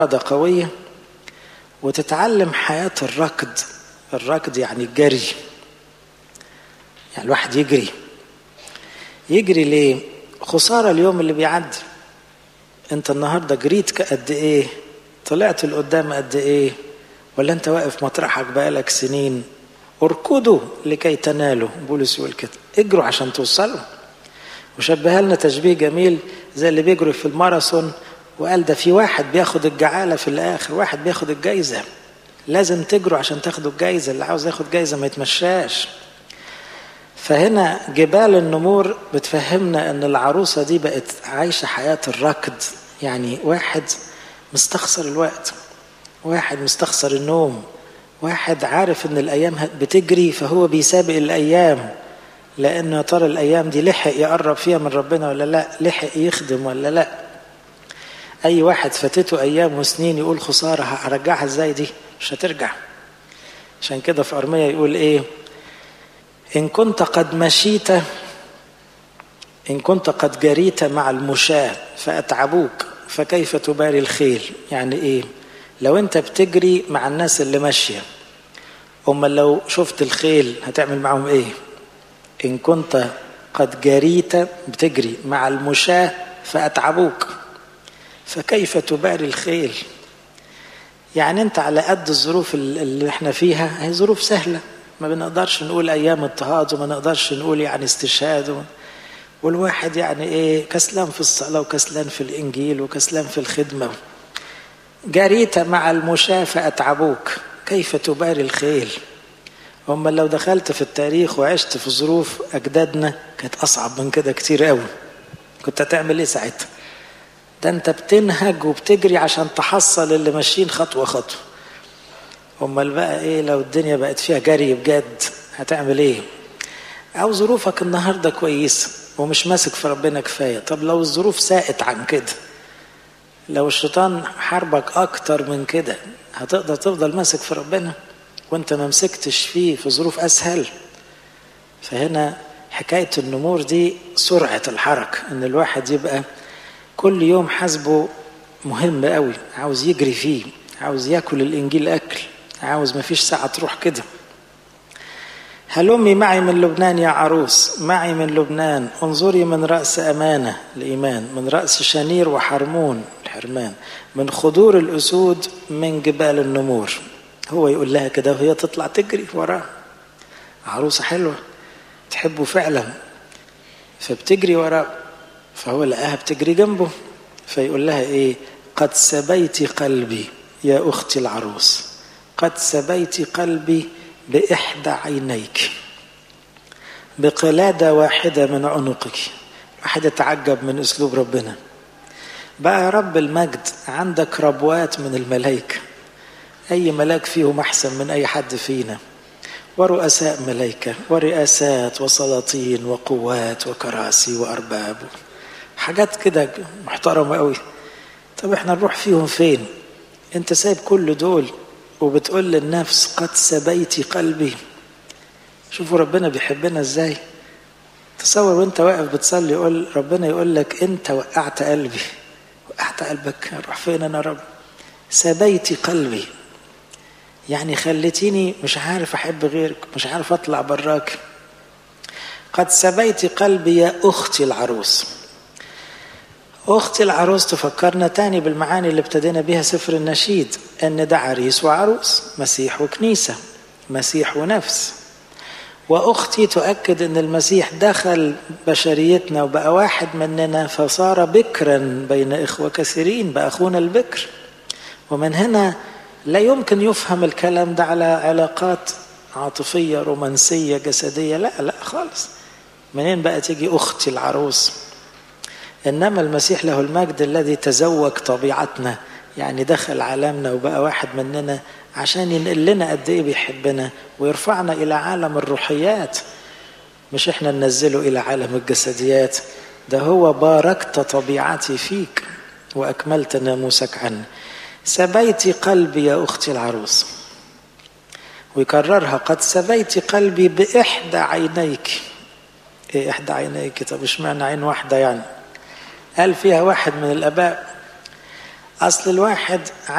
إرادة قوية وتتعلم حياة الركض الركض يعني الجري يعني الواحد يجري يجري ليه خسارة اليوم اللي بيعدي انت النهاردة جريت قد ايه طلعت لقدام قد ايه ولا انت واقف مطرحك بقالك سنين اركضوا لكي تنالوا بولس يقول كده اجروا عشان توصلوا وشبهها لنا تشبيه جميل زي اللي بيجري في الماراثون وقال ده في واحد بياخد الجعالة في الآخر واحد بياخد الجايزة لازم تجروا عشان تاخدوا الجايزة اللي عاوز ياخد جايزة ما يتمشاش فهنا جبال النمور بتفهمنا ان العروسة دي بقت عايشة حياة الركض يعني واحد مستخسر الوقت واحد مستخسر النوم واحد عارف ان الايام بتجري فهو بيسابق الايام لانه يا ترى الايام دي لحق يقرب فيها من ربنا ولا لا لحق يخدم ولا لا اي واحد فاتته ايام وسنين يقول خساره هرجعها ازاي دي مش هترجع عشان كده في ارميه يقول ايه ان كنت قد مشيت ان كنت قد جريت مع المشاة فاتعبوك فكيف تباري الخيل يعني ايه لو انت بتجري مع الناس اللي ماشيه امال لو شفت الخيل هتعمل معهم ايه ان كنت قد جريت بتجري مع المشاة فاتعبوك فكيف تباري الخيل يعني انت على قد الظروف اللي احنا فيها هي ظروف سهله ما بنقدرش نقول ايام اضطهاد وما نقدرش نقول يعني استشهاد والواحد يعني ايه كسلان في الصلاه وكسلان في الانجيل وكسلان في الخدمه جريت مع المشاة فأتعبوك كيف تباري الخيل هم لو دخلت في التاريخ وعشت في ظروف أجدادنا كانت أصعب من كده كتير قوي كنت هتعمل إيه ساعتها ده أنت بتنهج وبتجري عشان تحصل اللي ماشيين خطوة خطوة أمال بقى إيه لو الدنيا بقت فيها جري بجد هتعمل إيه أو ظروفك النهاردة كويسة ومش ماسك في ربنا كفاية طب لو الظروف ساءت عن كده لو الشيطان حاربك اكتر من كده هتقدر تفضل ماسك في ربنا وانت ما مسكتش فيه في ظروف اسهل فهنا حكاية النمور دي سرعة الحركة ان الواحد يبقى كل يوم حاسبه مهم قوي عاوز يجري فيه عاوز ياكل الانجيل اكل عاوز ما فيش ساعة تروح كده هلمي معي من لبنان يا عروس معي من لبنان انظري من رأس أمانة الإيمان من رأس شنير وحرمون الحرمان من خدور الأسود من جبال النمور هو يقول لها كده وهي تطلع تجري وراه عروسة حلوة تحبه فعلا فبتجري وراه فهو لقاها بتجري جنبه فيقول لها ايه قد سبيت قلبي يا أختي العروس قد سبيت قلبي بإحدى عينيك بقلادة واحدة من عنقك واحد يتعجب من أسلوب ربنا بقى يا رب المجد عندك ربوات من الملائكة أي ملاك فيهم أحسن من أي حد فينا ورؤساء ملائكة ورئاسات وسلاطين وقوات وكراسي وأرباب حاجات كده محترمة قوي طب احنا نروح فيهم فين انت سايب كل دول وبتقول للنفس قد سبيت قلبي شوفوا ربنا بيحبنا ازاي تصور وانت واقف بتصلي يقول ربنا يقول لك انت وقعت قلبي وقعت قلبك اروح فين انا رب سبيت قلبي يعني خليتيني مش عارف احب غيرك مش عارف اطلع براك قد سبيت قلبي يا اختي العروس أختي العروس تفكرنا تاني بالمعاني اللي ابتدينا بيها سفر النشيد أن ده عريس وعروس مسيح وكنيسة مسيح ونفس وأختي تؤكد أن المسيح دخل بشريتنا وبقى واحد مننا فصار بكرا بين إخوة كثيرين بقى أخونا البكر ومن هنا لا يمكن يفهم الكلام ده على علاقات عاطفية رومانسية جسدية لا لا خالص منين بقى تيجي أختي العروس انما المسيح له المجد الذي تزوج طبيعتنا يعني دخل عالمنا وبقى واحد مننا عشان ينقل لنا قد ايه بيحبنا ويرفعنا الى عالم الروحيات مش احنا ننزله الى عالم الجسديات ده هو باركت طبيعتي فيك واكملت ناموسك عني سبيت قلبي يا اختي العروس ويكررها قد سبيت قلبي باحدى عينيك ايه احدى عينيك طب اشمعنى عين واحده يعني قال فيها واحد من الاباء أصل الواحد